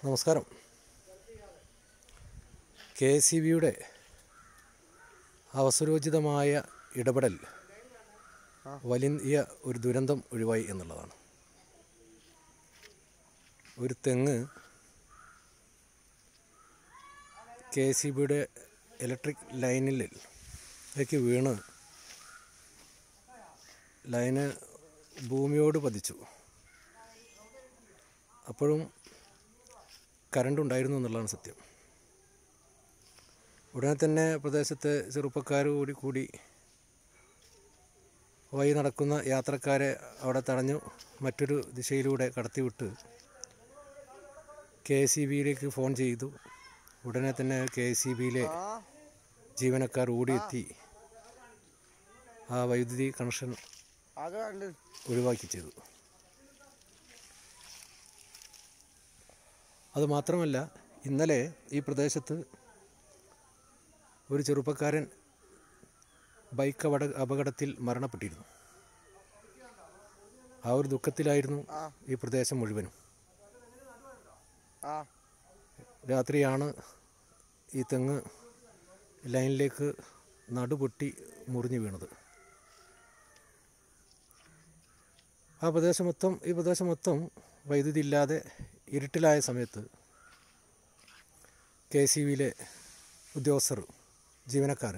നമസ്കാരം K S C ബിയുടെ അവസരോചിതമായ ഇടപെടൽ വലിയ ഒരു ദുരന്തം ഒഴിവായി എന്നുള്ളതാണ് ഒരു തെങ്ങ് കെ എസ് സി ബിയുടെ ഇലക്ട്രിക് ലൈനിലേക്ക് വീണ് ലൈന് ഭൂമിയോട് പതിച്ചു അപ്പോഴും കറണ്ട് ഉണ്ടായിരുന്നു എന്നുള്ളതാണ് സത്യം ഉടനെ തന്നെ പ്രദേശത്തെ ചെറുപ്പക്കാർ കൂടി കൂടി വഴി നടക്കുന്ന യാത്രക്കാരെ അവിടെ തടഞ്ഞു മറ്റൊരു ദിശയിലൂടെ കടത്തിവിട്ട് കെ എസ് ഇ ബിയിലേക്ക് ഫോൺ ചെയ്തു ഉടനെ തന്നെ കെ എസ് ഇ ബിയിലെ ജീവനക്കാർ ഓടിയെത്തി ആ വൈദ്യുതി കണക്ഷൻ ആകെ കണ്ട് ഒഴിവാക്കി ചെയ്തു അതുമാത്രമല്ല ഇന്നലെ ഈ പ്രദേശത്ത് ഒരു ചെറുപ്പക്കാരൻ ബൈക്ക് അപട അപകടത്തിൽ മരണപ്പെട്ടിരുന്നു ആ ഒരു ദുഃഖത്തിലായിരുന്നു ആ ഈ പ്രദേശം മുഴുവനും ആ രാത്രിയാണ് ഈ തെങ്ങ് ലൈനിലേക്ക് നടുപൊട്ടി മുറിഞ്ഞു വീണത് ആ പ്രദേശം മൊത്തം ഈ പ്രദേശം മൊത്തം വൈദ്യുതി ഇല്ലാതെ ഇരുട്ടിലായ സമയത്ത് കെ സി ബിയിലെ ഉദ്യോഗസ്ഥർ ജീവനക്കാർ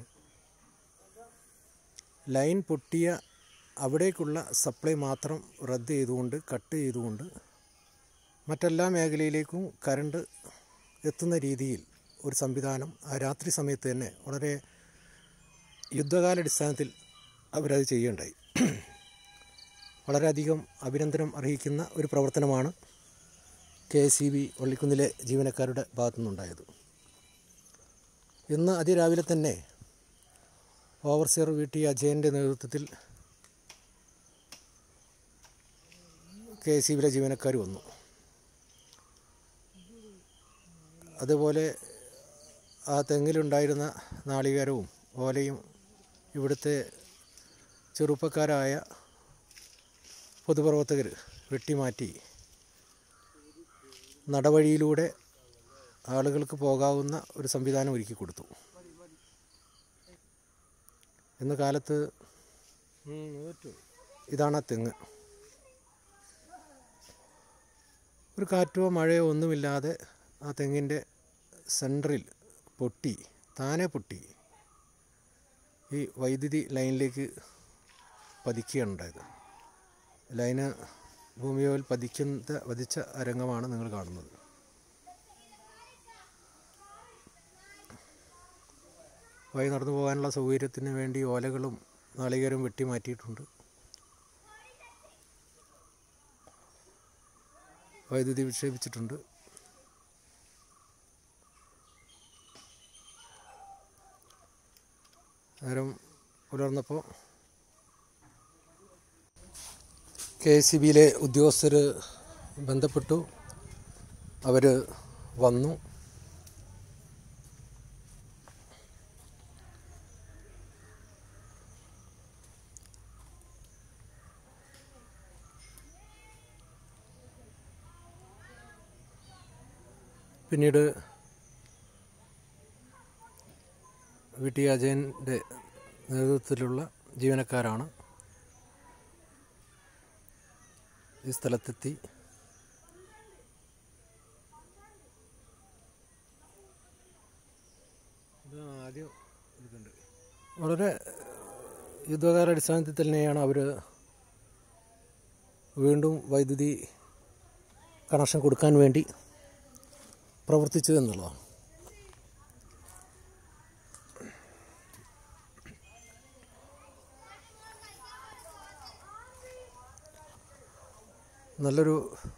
ലൈൻ പൊട്ടിയ അവിടേക്കുള്ള സപ്ലൈ മാത്രം റദ്ദ് ചെയ്തുകൊണ്ട് കട്ട് ചെയ്തുകൊണ്ട് മറ്റെല്ലാ മേഖലയിലേക്കും കറണ്ട് എത്തുന്ന രീതിയിൽ ഒരു സംവിധാനം ആ രാത്രി സമയത്ത് തന്നെ വളരെ യുദ്ധകാലാടിസ്ഥാനത്തിൽ അവരത് ചെയ്യുകയുണ്ടായി വളരെയധികം അഭിനന്ദനം അർഹിക്കുന്ന ഒരു പ്രവർത്തനമാണ് കെ എസ് ഇ ബി വള്ളിക്കുന്നിലെ ജീവനക്കാരുടെ ഭാഗത്തുനിന്നുണ്ടായത് ഇന്ന് അതിരാവിലെ തന്നെ ഓവർസിയർ വി ടി അജയൻ്റെ നേതൃത്വത്തിൽ കെ എസ് ഇ ബിയിലെ ജീവനക്കാർ വന്നു അതുപോലെ ആ തെങ്ങിലുണ്ടായിരുന്ന നാളികേരവും ഓലയും ഇവിടുത്തെ ചെറുപ്പക്കാരായ പൊതുപ്രവർത്തകർ വെട്ടിമാറ്റി നടവഴിയിലൂടെ ആളുകൾക്ക് പോകാവുന്ന ഒരു സംവിധാനം ഒരുക്കി കൊടുത്തു ഇന്ന് കാലത്ത് ഇതാണ് ആ തെങ്ങ് ഒരു കാറ്റോ മഴയോ ഒന്നുമില്ലാതെ ആ തെങ്ങിൻ്റെ സെൻറ്ററിൽ പൊട്ടി താനെ പൊട്ടി ഈ വൈദ്യുതി ലൈനിലേക്ക് പതിക്കുകയാണ് ഉണ്ടായത് ലൈന് ഭൂമിയോൽ പതിക്കുന്ന പതിച്ച രംഗമാണ് നിങ്ങൾ കാണുന്നത് വഴി നടന്നു പോകാനുള്ള സൗകര്യത്തിന് വേണ്ടി ഓലകളും നാളികേരം വെട്ടി മാറ്റിയിട്ടുണ്ട് വൈദ്യുതി വിക്ഷേപിച്ചിട്ടുണ്ട് നേരം പുലർന്നപ്പോൾ കെ എസ് സി ബിയിലെ ഉദ്യോഗസ്ഥർ ബന്ധപ്പെട്ടു അവർ വന്നു പിന്നീട് വി ടി അജയൻ്റെ നേതൃത്വത്തിലുള്ള ജീവനക്കാരാണ് ഈ സ്ഥലത്തെത്തി ആദ്യം വളരെ യുദ്ധകാലാടിസ്ഥാനത്തിൽ തന്നെയാണ് അവർ വീണ്ടും വൈദ്യുതി കണക്ഷൻ കൊടുക്കാൻ വേണ്ടി പ്രവർത്തിച്ചു എന്നുള്ളതാണ് നല്ലൊരു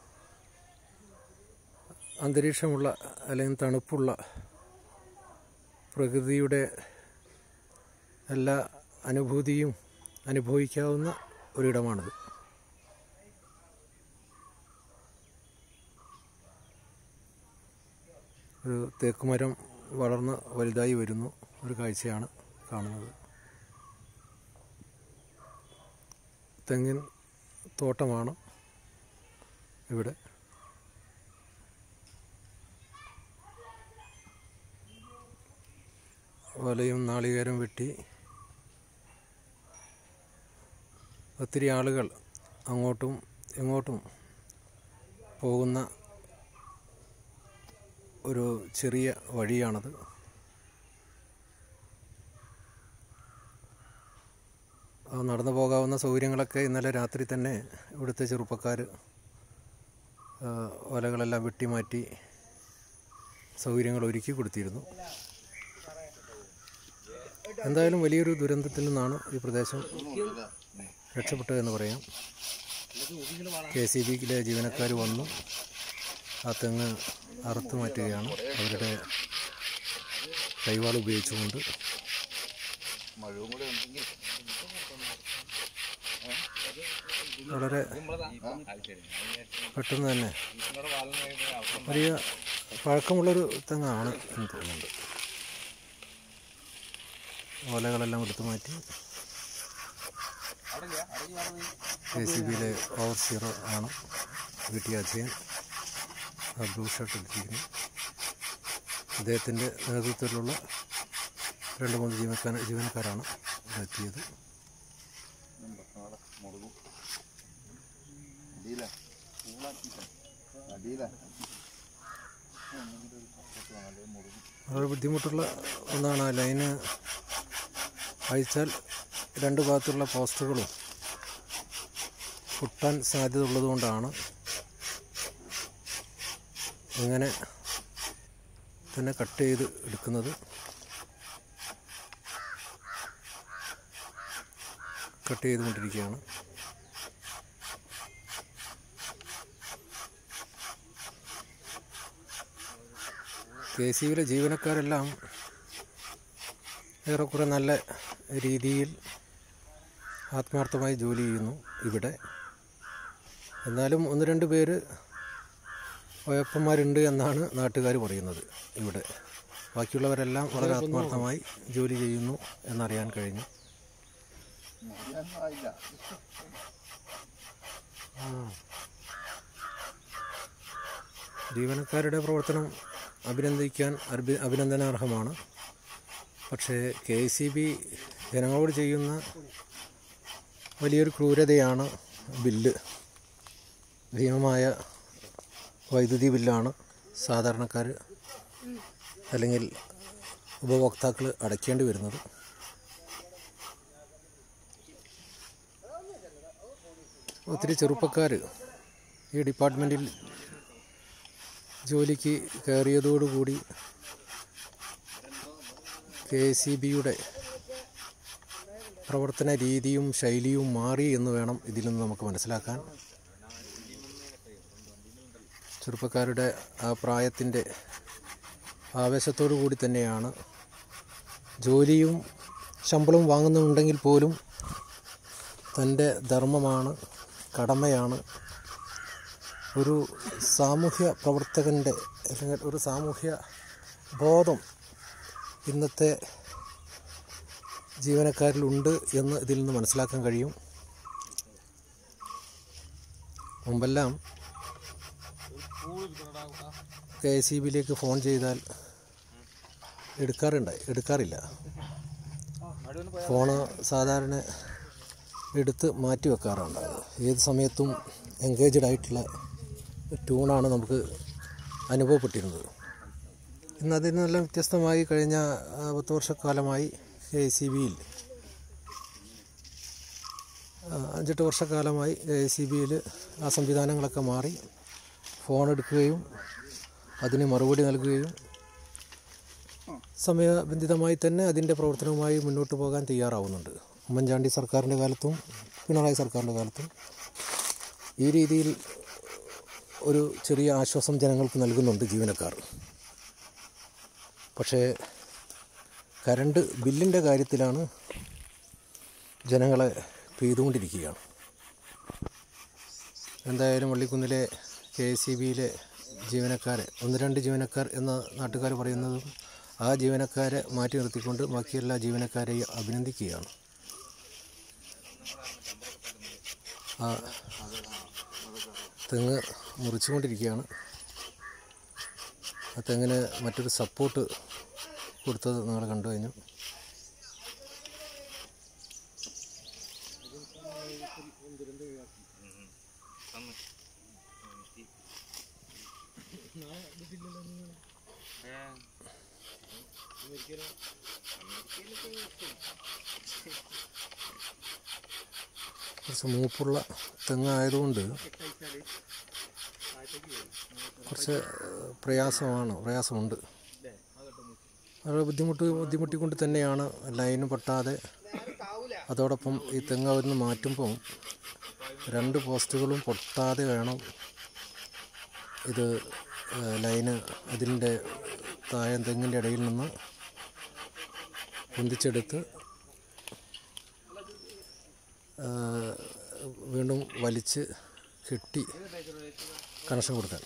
അന്തരീക്ഷമുള്ള അല്ലെങ്കിൽ തണുപ്പുള്ള പ്രകൃതിയുടെ എല്ലാ അനുഭൂതിയും അനുഭവിക്കാവുന്ന ഒരിടമാണിത് ഒരു തേക്കുമരം വളർന്ന് വലുതായി വരുന്നു ഒരു കാഴ്ചയാണ് കാണുന്നത് തെങ്ങിൻ തോട്ടമാണ് ഇവിടെ ഓലയും നാളികേരം വെട്ടി ഒത്തിരി ആളുകൾ അങ്ങോട്ടും ഇങ്ങോട്ടും പോകുന്ന ഒരു ചെറിയ വഴിയാണത് ആ നടന്നു പോകാവുന്ന സൗകര്യങ്ങളൊക്കെ ഇന്നലെ രാത്രി തന്നെ ഇവിടുത്തെ ചെറുപ്പക്കാർ ഓലകളെല്ലാം വെട്ടിമാറ്റി സൗകര്യങ്ങൾ ഒരുക്കി കൊടുത്തിരുന്നു എന്തായാലും വലിയൊരു ദുരന്തത്തിൽ നിന്നാണ് ഈ പ്രദേശം രക്ഷപ്പെട്ടതെന്ന് പറയാം കെ സി ബിയിലെ ജീവനക്കാർ വന്നു ആ തെങ്ങ് അറുത്ത് മാറ്റുകയാണ് അവരുടെ കൈവാൾ ഉപയോഗിച്ചുകൊണ്ട് വളരെ പെട്ടെന്ന് തന്നെ വലിയ പഴക്കമുള്ളൊരു തെങ്ങാണ് എന്ന് തോന്നുന്നുണ്ട് ഓലകളെല്ലാം എടുത്തു മാറ്റി കെ സി ബിയിലെ പവർ സീറോ ആണ് വീട്ടിൽ അജയൻ ആ ബ്ലൂ ഷർട്ട് ഇട്ടിരിക്കുന്നു അദ്ദേഹത്തിൻ്റെ നേതൃത്വത്തിലുള്ള രണ്ട് മൂന്ന് ജീവനക്കാര ജീവനക്കാരാണ് ഇവിടെ എത്തിയത് വളരെ ബുദ്ധിമുട്ടുള്ള ഒന്നാണ് ആ ലൈന് അയച്ചാൽ രണ്ട് ഭാഗത്തുള്ള പോസ്റ്റുകളും പൊട്ടാൻ സാധ്യത ഉള്ളതുകൊണ്ടാണ് ഇങ്ങനെ തന്നെ കട്ട് ചെയ്ത് എടുക്കുന്നത് കട്ട് ചെയ്തുകൊണ്ടിരിക്കുകയാണ് കെ സി ബിയിലെ ജീവനക്കാരെല്ലാം ഏറെക്കുറെ നല്ല രീതിയിൽ ആത്മാർത്ഥമായി ജോലി ചെയ്യുന്നു ഇവിടെ എന്നാലും ഒന്ന് രണ്ട് പേര് ഉഴപ്പന്മാരുണ്ട് എന്നാണ് നാട്ടുകാർ പറയുന്നത് ഇവിടെ ബാക്കിയുള്ളവരെല്ലാം വളരെ ആത്മാർത്ഥമായി ജോലി ചെയ്യുന്നു എന്നറിയാൻ കഴിഞ്ഞു ആ. ജീവനക്കാരുടെ പ്രവർത്തനം അഭിനന്ദിക്കാൻ അഭി അഭിനന്ദനാർഹമാണ് പക്ഷേ കെ സി ബി ജനങ്ങളോട് ചെയ്യുന്ന വലിയൊരു ക്രൂരതയാണ് ബില്ല് ഭീമമായ വൈദ്യുതി ബില്ലാണ് സാധാരണക്കാർ അല്ലെങ്കിൽ ഉപഭോക്താക്കൾ അടയ്ക്കേണ്ടി വരുന്നത് ഒത്തിരി ചെറുപ്പക്കാർ ഈ ഡിപ്പാർട്ട്മെൻറ്റിൽ ജോലിക്ക് കയറിയതോടുകൂടി കെ സി ബിയുടെ പ്രവർത്തന രീതിയും ശൈലിയും മാറി എന്ന് വേണം ഇതിൽ നിന്ന് നമുക്ക് മനസ്സിലാക്കാൻ ചെറുപ്പക്കാരുടെ ആ പ്രായത്തിൻ്റെ ആവേശത്തോടു കൂടി തന്നെയാണ് ജോലിയും ശമ്പളവും വാങ്ങുന്നുണ്ടെങ്കിൽ പോലും തൻ്റെ ധർമ്മമാണ് കടമയാണ് ഒരു സാമൂഹ്യ പ്രവർത്തകൻ്റെ അല്ലെങ്കിൽ ഒരു സാമൂഹ്യ ബോധം ഇന്നത്തെ ജീവനക്കാരിലുണ്ട് എന്ന് ഇതിൽ നിന്ന് മനസ്സിലാക്കാൻ കഴിയും മുമ്പെല്ലാം കെ എസ് ഇ ബിയിലേക്ക് ഫോൺ ചെയ്താൽ എടുക്കാറുണ്ടായി എടുക്കാറില്ല ഫോണ് സാധാരണ എടുത്ത് മാറ്റി വെക്കാറുണ്ട് ഏത് സമയത്തും എൻഗേജ്ഡ് ആയിട്ടുള്ള ട്യൂണാണ് നമുക്ക് അനുഭവപ്പെട്ടിരുന്നത് ഇന്ന് അതിൽ നിന്നെല്ലാം വ്യത്യസ്തമായി കഴിഞ്ഞ ആ, പത്ത് വർഷക്കാലമായി കെ സി ബിയിൽ അഞ്ചെട്ട് വർഷക്കാലമായി കെ സി ബിയിൽ ആ സംവിധാനങ്ങളൊക്കെ മാറി ഫോൺ എടുക്കുകയും അതിന് മറുപടി നൽകുകയും സമയബന്ധിതമായി തന്നെ അതിൻ്റെ പ്രവർത്തനവുമായി മുന്നോട്ട് പോകാൻ തയ്യാറാവുന്നുണ്ട് ഉമ്മൻചാണ്ടി സർക്കാരിൻ്റെ കാലത്തും പിണറായി സർക്കാരിൻ്റെ കാലത്തും ഈ രീതിയിൽ ഒരു ചെറിയ ആശ്വാസം ജനങ്ങൾക്ക് നൽകുന്നുണ്ട് ജീവനക്കാർ പക്ഷേ കരണ്ട് ബില്ലിൻ്റെ കാര്യത്തിലാണ് ജനങ്ങളെ പെയ്തുകൊണ്ടിരിക്കുകയാണ് എന്തായാലും വള്ളിക്കുന്നിലെ കെ എസ് സി ബിയിലെ ജീവനക്കാരെ ഒന്ന് രണ്ട് ജീവനക്കാർ എന്ന നാട്ടുകാർ പറയുന്നതും ആ ജീവനക്കാരെ മാറ്റി നിർത്തിക്കൊണ്ട് ബാക്കി എല്ലാ ജീവനക്കാരെയും അഭിനന്ദിക്കുകയാണ് ആ തെങ്ങ് മുറിച്ചുകൊണ്ടിരിക്കുകയാണ് ആ തെങ്ങിന് മറ്റൊരു സപ്പോർട്ട് കൊടുത്തത് നിങ്ങൾ കണ്ടു കഴിഞ്ഞു കുറച്ച് മൂപ്പുള്ള തെങ്ങായതുകൊണ്ട് കുറച്ച് പ്രയാസമാണ് പ്രയാസമുണ്ട് അത് ബുദ്ധിമുട്ട് ബുദ്ധിമുട്ടിക്കൊണ്ട് തന്നെയാണ് ലൈന് പൊട്ടാതെ അതോടൊപ്പം ഈ തെങ്ങ് അവിടുന്ന് മാറ്റുമ്പോൾ രണ്ട് പോസ്റ്റുകളും പൊട്ടാതെ വേണം ഇത് ഏഹ്, ലൈന് അതിൻ്റെ താഴെ തെങ്ങിൻ്റെ ഇടയിൽ നിന്ന് പൊന്തിച്ചെടുത്ത് ഏഹ്, വീണ്ടും വലിച്ച് കെട്ടി കണക്ഷൻ കൊടുക്കാൻ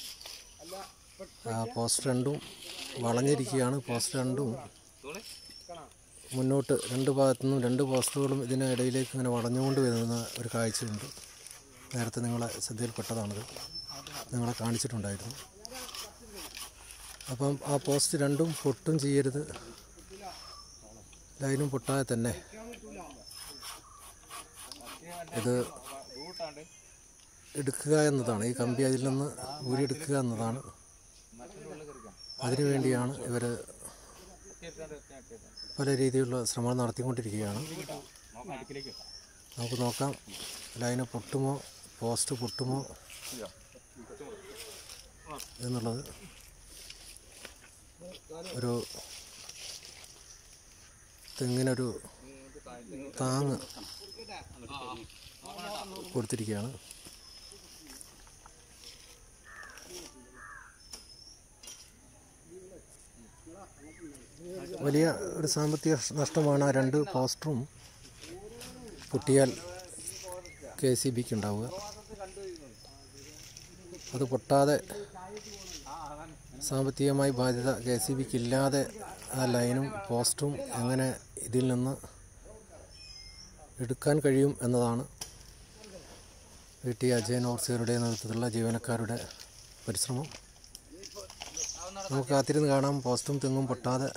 ആ പോസ്റ്റ് രണ്ടും വളഞ്ഞിരിക്കുകയാണ് പോസ്റ്റ് രണ്ടും മുന്നോട്ട് രണ്ട് ഭാഗത്തു നിന്നും രണ്ട് പോസ്റ്റുകളും ഇതിന് ഇടയിലേക്ക് ഇങ്ങനെ വളഞ്ഞുകൊണ്ട് വരുന്ന ഒരു കാഴ്ചയുണ്ട് നേരത്തെ നിങ്ങളെ ശ്രദ്ധയിൽപ്പെട്ടതാണിത് നിങ്ങളെ കാണിച്ചിട്ടുണ്ടായിരുന്നു അപ്പം ആ പോസ്റ്റ് രണ്ടും പൊട്ടും ചെയ്യരുത് ലൈനും പൊട്ടാതെ തന്നെ ഇത് എടുക്കുക എന്നതാണ് ഈ കമ്പി അതിൽ നിന്ന് ഊരിയെടുക്കുക എന്നതാണ് അതിനുവേണ്ടിയാണ് ഇവർ പല രീതിയിലുള്ള ശ്രമങ്ങൾ നടത്തിക്കൊണ്ടിരിക്കുകയാണ് നമുക്ക് നോക്കാം ലൈന് പൊട്ടുമോ പോസ്റ്റ് പൊട്ടുമോ എന്നുള്ളത് ഒരു തെങ്ങിനൊരു താങ്ങ് കൊടുത്തിരിക്കുകയാണ് വലിയ ഒരു സാമ്പത്തിക നഷ്ടമാണ് ആ രണ്ട് പോസ്റ്ററും പൊട്ടിയാൽ കെ സി ബിക്ക് ഉണ്ടാവുക അത് പൊട്ടാതെ സാമ്പത്തികമായി ബാധ്യത കെ സി ബിക്ക് ഇല്ലാതെ ആ ലൈനും പോസ്റ്റും എങ്ങനെ ഇതിൽ നിന്ന് എടുക്കാൻ കഴിയും എന്നതാണ് വി ടി അജയൻ ഓർസിയറുടെ നേതൃത്വത്തിലുള്ള ജീവനക്കാരുടെ പരിശ്രമം നമുക്ക് കാത്തിരുന്ന് കാണാം പോസ്റ്റും തെങ്ങും പൊട്ടാതെ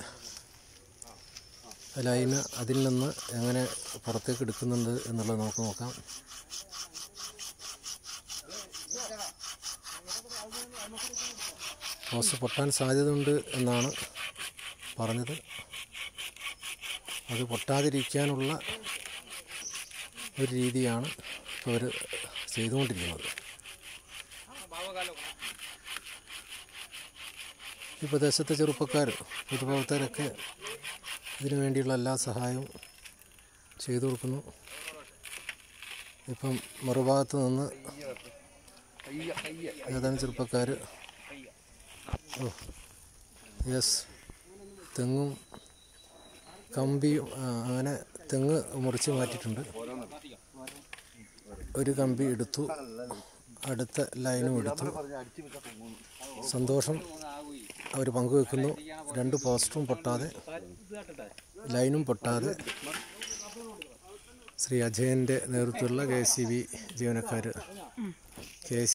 ലൈന് അതിൽ നിന്ന് എങ്ങനെ പുറത്തേക്ക് എടുക്കുന്നുണ്ട് എന്നുള്ളത് നമുക്ക് നോക്കാം പോസ്റ്റ് പൊട്ടാൻ സാധ്യതയുണ്ട് എന്നാണ് പറഞ്ഞത് അത് പൊട്ടാതിരിക്കാനുള്ള ഒരു രീതിയാണ് ഇപ്പോൾ അവർ ചെയ്തുകൊണ്ടിരിക്കുന്നത് ഈ പ്രദേശത്തെ ചെറുപ്പക്കാർ പൊതുപ്രവർത്തകരൊക്കെ ഇതിനു വേണ്ടിയുള്ള എല്ലാ സഹായവും ചെയ്തു കൊടുക്കുന്നു ഇപ്പം മറുഭാഗത്ത് നിന്ന് ഏതാനും ചെറുപ്പക്കാർ ഓ യെസ് തെങ്ങും കമ്പിയും ആ, അങ്ങനെ തെങ്ങ് മുറിച്ച് മാറ്റിയിട്ടുണ്ട് ഒരു കമ്പി എടുത്തു അടുത്ത ലൈനും എടുത്തു സന്തോഷം അവർ പങ്കുവെക്കുന്നു രണ്ട് പോസ്റ്ററും പൊട്ടാതെ ലൈനും പൊട്ടാതെ ശ്രീ അജയൻ്റെ നേതൃത്വത്തിലുള്ള കെ സി ബി ജീവനക്കാർ കെ